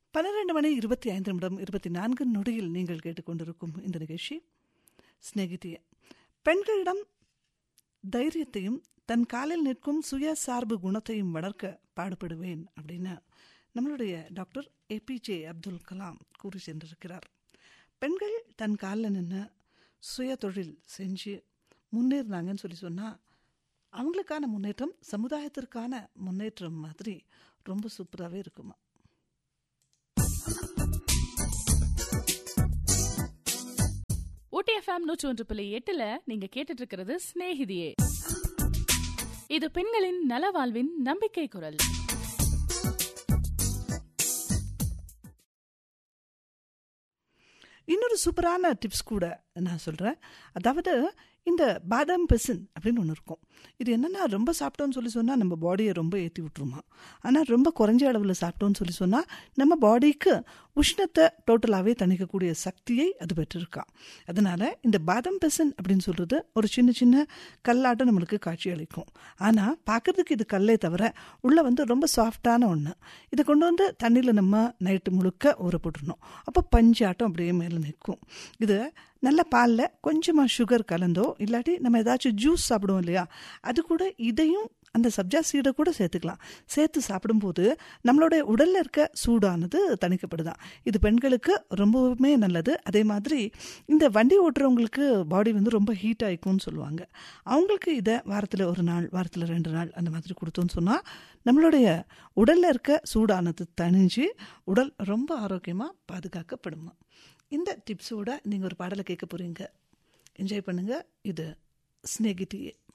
பன்னிரண்டு மணி இருபத்தி ஐந்து நிமிடம் இருபத்தி நான்கு நொடியில் நீங்கள் கேட்டுக்கொண்டிருக்கும் இந்த நிகழ்ச்சி ஸ்நேகிதிய பெண்களிடம் தைரியத்தையும் தன் காலில் நிற்கும் சுய சார்பு குணத்தையும் வளர்க்க பாடுபடுவேன் அப்படின்னு நம்மளுடைய டாக்டர் ஏபிஜே அப்துல் கலாம் கூறி சென்றிருக்கிறார் பெண்கள் தன் காலில் நின்று சுய தொழில் செஞ்சு முன்னேறினாங்கன்னு சொல்லி சொன்னால் அவங்களுக்கான முன்னேற்றம் சமுதாயத்திற்கான முன்னேற்றம் மாதிரி ரொம்ப சூப்பராகவே இருக்குமா ஊட்டி எஃப்எம் நூற்றி ஒன்று புள்ளி எட்டுல நீங்க கேட்டுட்டு இருக்கிறது சிநேகிதியே இது பெண்களின் நலவாழ்வின் நம்பிக்கை குரல் இன்னொரு சூப்பரான டிப்ஸ் கூட நான் சொல்கிறேன் அதாவது இந்த பாதாம் பெசன் அப்படின்னு ஒன்று இருக்கும் இது என்னென்னா ரொம்ப சாப்பிட்டோன்னு சொல்லி சொன்னால் நம்ம பாடியை ரொம்ப ஏற்றி விட்டுருமா ஆனால் ரொம்ப குறைஞ்ச அளவில் சாப்பிட்டோன்னு சொல்லி சொன்னால் நம்ம பாடிக்கு உஷ்ணத்தை டோட்டலாகவே தணிக்கக்கூடிய சக்தியை அது பெற்றிருக்கான் அதனால் இந்த பாதாம் பெசன் அப்படின்னு சொல்கிறது ஒரு சின்ன சின்ன கல்லாட்டம் நம்மளுக்கு காட்சி அளிக்கும் ஆனால் பார்க்குறதுக்கு இது கல்லே தவிர உள்ளே வந்து ரொம்ப சாஃப்டான ஒன்று இதை கொண்டு வந்து தண்ணியில் நம்ம நைட்டு முழுக்க ஊற போட்டுருணும் அப்போ பஞ்சாட்டம் அப்படியே மேலே நிற்கும் இது நல்ல பாலில் கொஞ்சமாக சுகர் கலந்தோ இல்லாட்டி நம்ம ஏதாச்சும் ஜூஸ் சாப்பிடுவோம் இல்லையா அது கூட இதையும் அந்த சப்ஜா சீடை கூட சேர்த்துக்கலாம் சேர்த்து சாப்பிடும்போது நம்மளுடைய உடலில் இருக்க சூடானது தணிக்கப்படுதான் இது பெண்களுக்கு ரொம்பவுமே நல்லது அதே மாதிரி இந்த வண்டி ஓட்டுறவங்களுக்கு பாடி வந்து ரொம்ப ஹீட் ஆகிக்கும்னு சொல்லுவாங்க அவங்களுக்கு இதை வாரத்தில் ஒரு நாள் வாரத்தில் ரெண்டு நாள் அந்த மாதிரி கொடுத்தோன்னு சொன்னால் நம்மளுடைய உடலில் இருக்க சூடானது தணிஞ்சு உடல் ரொம்ப ஆரோக்கியமாக பாதுகாக்கப்படுமா இந்த டிப்ஸோட நீங்கள் ஒரு பாடலை கேட்க போகிறீங்க என்ஜாய் பண்ணுங்கள் இது ஸ்நேகிட்டியே